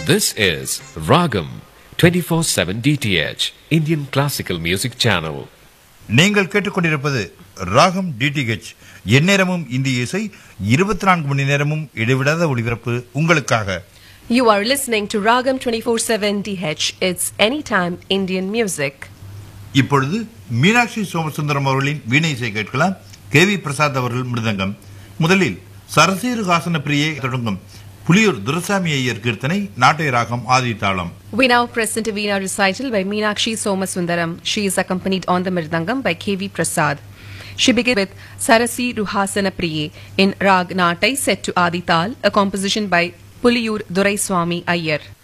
This is Ragam 24/7 DTH Indian Classical Music Channel. நீங்கள் கேட்டுக்கொண்டிருப்பது ராகம் டிடிஹெச் எந்நேரமும் இந்திய இசை இருபத்தி நான்கு மணி நேரமும் இடைவிடாத ஒளிபரப்பு உங்களுக்காக You are listening to Ragam 24/7 DH. It's anytime Indian music. இப்பொழுது மீனாட்சி சோமசுந்தரம் அவர்களின் வீணை இசை கேட்கலாம் கே வி பிரசாத் அவர்கள் மிருதங்கம் முதலில் சரசீரு ஹாசன பிரியே தொடங்கும் புலியூர் துரசாமி ஐயர் கீர்த்தனை நாட்டை ராகம் ஆதித்தாளம் We now present a Veena recital by Meenakshi Somasundaram. She is accompanied on the Mirdangam by K.V. Prasad. She begins with Sarasi Ruhasana Priye in Rag Natai set to Adital, a composition by Puliyur Duraiswami Iyer.